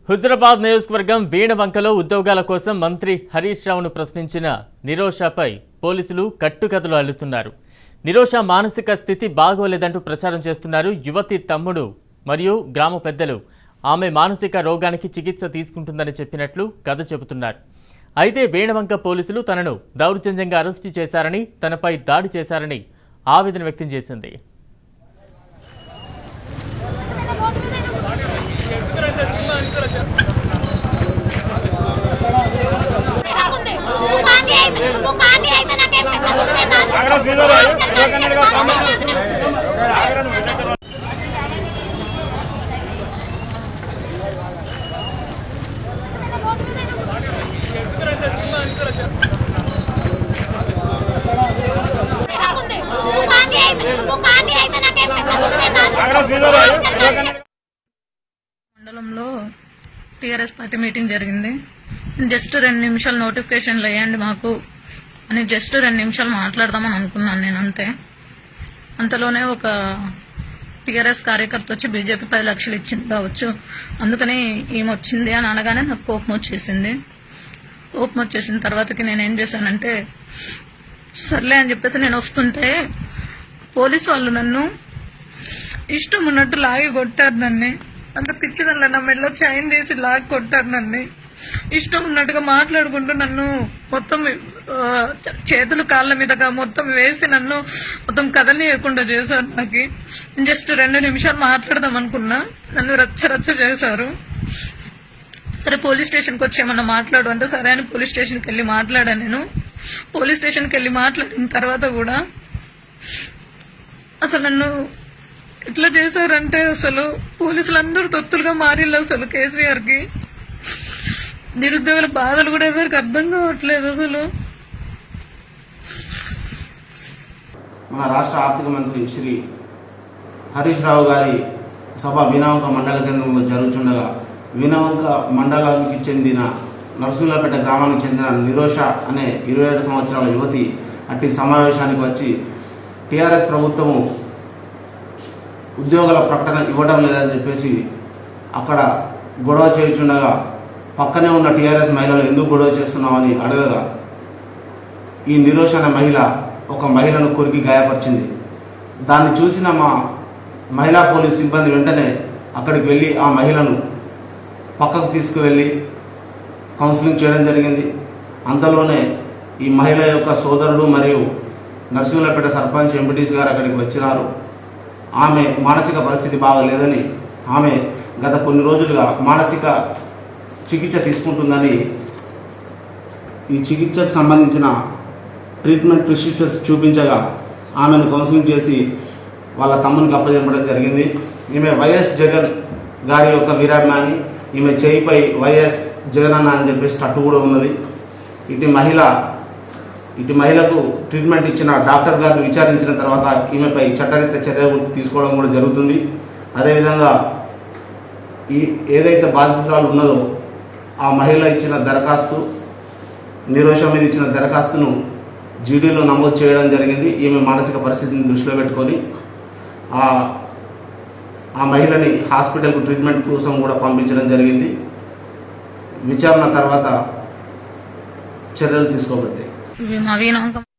హుజరాబాద్ నియోజకవర్గం వీణవంకలో ఉద్యోగాల కోసం మంత్రి హరీష్ రావును ప్రశ్నించిన నిరోషాపై పోలీసులు కట్టుకథలు అల్లుతున్నారు నిరోష మానసిక స్థితి బాగోలేదంటూ ప్రచారం చేస్తున్నారు యువతి తమ్ముడు మరియు గ్రామ పెద్దలు ఆమె మానసిక రోగానికి చికిత్స తీసుకుంటుందని చెప్పినట్లు కథ చెబుతున్నారు అయితే వేణవంక పోలీసులు తనను దౌర్జన్యంగా అరెస్టు చేశారని తనపై దాడి చేశారని ఆవేదన వ్యక్తం చేసింది ఉంది. నువ్వు కాకి అయితే నువ్వు కాకి అయితే నాకేం పెద్ద దుర్మే కాదు. ఉంది. నువ్వు కాకి అయితే నువ్వు కాకి అయితే నాకేం పెద్ద దుర్మే కాదు. మండలంలో టీఆర్ఎస్ పార్టీ మీటింగ్ జరిగింది జస్ట్ రెండు నిమిషాలు నోటిఫికేషన్లు వేయండి మాకు అని జస్ట్ రెండు నిమిషాలు మాట్లాడదామని అనుకున్నాను నేను అంతే అంతలోనే ఒక టీఆర్ఎస్ కార్యకర్త వచ్చి బీజేపీ పది లక్షలు ఇచ్చింది కావచ్చు అందుకని ఈమె వచ్చింది అని అనగానే నాకు కోపం వచ్చేసింది కోపం వచ్చేసిన తర్వాతకి నేను ఏం చేశానంటే సర్లే అని చెప్పేసి నేను వస్తుంటే పోలీసు వాళ్ళు నన్ను ఇష్టం ఉన్నట్టు లాగి కొట్టారు నన్ను అంత పిచ్చిదల్ల నా మెడలో చైన్ తీసి లాగి కొట్టారు నన్ను ఇష్టం ఉన్నట్టుగా మాట్లాడుకుంటూ నన్ను మొత్తం ఆ, చేతులు కాళ్ళ మీదగా మొత్తం వేసి నన్ను మొత్తం కదలియకుండా చేశారు నాకు జస్ట్ రెండు నిమిషాలు మాట్లాడదాం అనుకున్నా నన్ను రచ్చ రచ్చ చేశారు సరే పోలీస్ స్టేషన్కి వచ్చి ఏమన్నా మాట్లాడు అంటే సరే అని పోలీస్ స్టేషన్కి వెళ్ళి మాట్లాడాను నేను పోలీస్ స్టేషన్కి వెళ్ళి మాట్లాడిన తర్వాత కూడా అసలు నన్ను ఎట్లా చేశారంటే అసలు పోలీసులందరూ తొత్తులుగా మారిళ్ళు అసలు కేసీఆర్ కి నిరుద్యోగుల బాధలు కూడా ఎవరికి అర్థం కావట్లేదు అసలు మన రాష్ట్ర ఆర్థిక మంత్రి శ్రీ హరీష్ రావు గారి సభ వీణవంక మండల కేంద్రంలో జరుగుతుండగా వీణవంక మండలానికి చెందిన నరసింహపేట గ్రామానికి చెందిన నిరోష అనే ఇరవై ఏడు సంవత్సరాల యువతి అట్టి సమావేశానికి వచ్చి టీఆర్ఎస్ ప్రభుత్వము ఉద్యోగాల ప్రకటన ఇవ్వడం లేదని చెప్పేసి అక్కడ గొడవ చేయుచుండగా పక్కనే ఉన్న టీఆర్ఎస్ మహిళలు ఎందుకు గొడవ చేస్తున్నామని అడగగా ఈ నిరోష అనే మహిళ ఒక మహిళను కొరికి గాయపరిచింది దాన్ని చూసిన మా మహిళా పోలీస్ సిబ్బంది వెంటనే అక్కడికి వెళ్ళి ఆ మహిళను పక్కకు తీసుకువెళ్ళి కౌన్సిలింగ్ చేయడం జరిగింది అంతలోనే ఈ మహిళ యొక్క సోదరుడు మరియు నరసింహులపేట సర్పంచ్ ఎంపీటీసీ గారు అక్కడికి వచ్చినారు ఆమె మానసిక పరిస్థితి బాగలేదని ఆమె గత కొన్ని రోజులుగా మానసిక చికిత్స తీసుకుంటుందని ఈ చికిత్సకు సంబంధించిన ట్రీట్మెంట్ ప్రిస్క్రిప్షన్స్ చూపించగా ఆమెను కౌన్సిలింగ్ చేసి వాళ్ళ తమ్మునికి అప్పచెప్పడం జరిగింది ఈమె వైఎస్ జగన్ గారి యొక్క వీరాభిమాని ఈమె చేయిపై వైఎస్ జగన్ అన్న అని చెప్పేసి టట్టు కూడా ఉన్నది ఇటు మహిళ ఇటు మహిళకు ట్రీట్మెంట్ ఇచ్చిన డాక్టర్ గారిని విచారించిన తర్వాత ఈమెపై చట్టరీత్యా చర్యలు తీసుకోవడం కూడా జరుగుతుంది అదేవిధంగా ఈ ఏదైతే బాధితురాలు ఉన్నదో ఆ మహిళ ఇచ్చిన దరఖాస్తు నిరోష మీద ఇచ్చిన దరఖాస్తును జీడీలో నమోదు చేయడం జరిగింది ఈమె మానసిక పరిస్థితిని దృష్టిలో పెట్టుకొని ఆ ఆ మహిళని హాస్పిటల్కు ట్రీట్మెంట్ కోసం కూడా పంపించడం జరిగింది విచారణ తర్వాత చర్యలు తీసుకోబడతాయి ఇవి మా వీణంకం